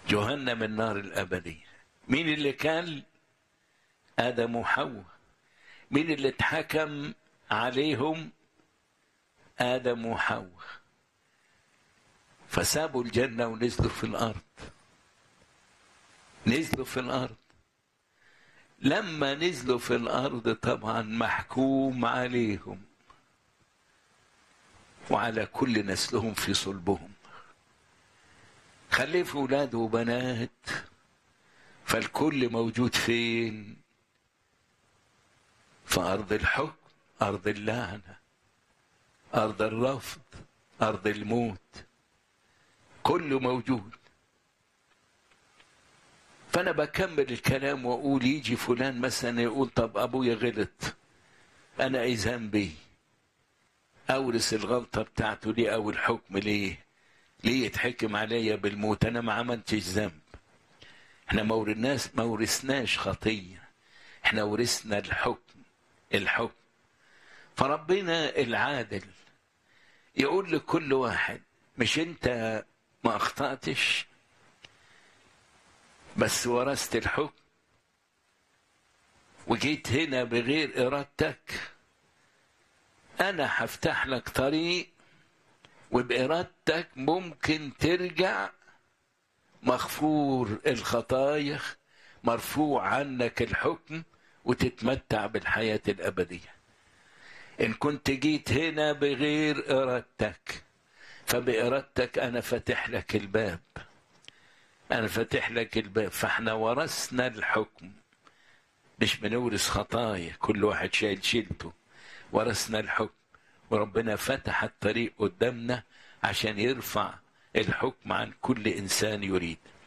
جهنم النار الأبدية مين اللي كان آدم وحواء مين اللي اتحكم عليهم آدم وحواء فسابوا الجنة ونزلوا في الأرض نزلوا في الأرض لما نزلوا في الأرض طبعا محكوم عليهم وعلى كل نسلهم في صلبهم خلفوا أولاد وبنات فالكل موجود فين في أرض الحكم أرض اللعنة أرض الرفض أرض الموت كله موجود فأنا بكمل الكلام وأقول يجي فلان مثلا يقول طب أبويا غلط أنا إيه ذنبي أورث الغلطة بتاعته ليه أو الحكم ليه ليه يتحكم عليا بالموت أنا ما عملتش ذنب احنا ما ورثناش ما ورثناش خطية احنا ورثنا الحكم الحكم فربنا العادل يقول لكل واحد مش انت ما اخطأتش بس ورثت الحكم وجيت هنا بغير ارادتك انا هفتح لك طريق وبارادتك ممكن ترجع مغفور الخطايا مرفوع عنك الحكم وتتمتع بالحياة الأبدية إن كنت جيت هنا بغير إرادتك فبإرادتك أنا فاتح لك الباب أنا فاتح لك الباب فإحنا ورثنا الحكم مش بنورث خطايا كل واحد شايل شيلته ورثنا الحكم وربنا فتح الطريق قدامنا عشان يرفع الحكم عن كل إنسان يريد